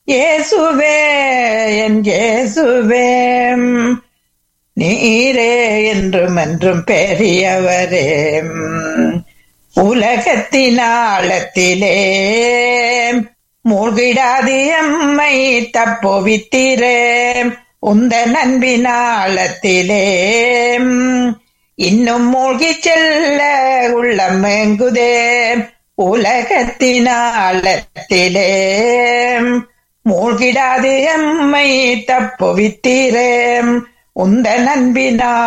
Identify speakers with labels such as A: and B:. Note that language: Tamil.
A: இயேசுவே என் இயேசுவே நீரே என்றும் என்றும் பெரியவரே உலகத்தின் ஆழத்திலே மூழ்கிடாது எம்மை தப்புவித்தீரே உந்த நண்பினாளத்திலே இன்னும் மூழ்கி செல்ல உள்ளம் மேங்குதே உலகத்தினாலத்திலே மூழ்கிடாது எம்மை தப்புவித்தீரே உந்த நண்பினா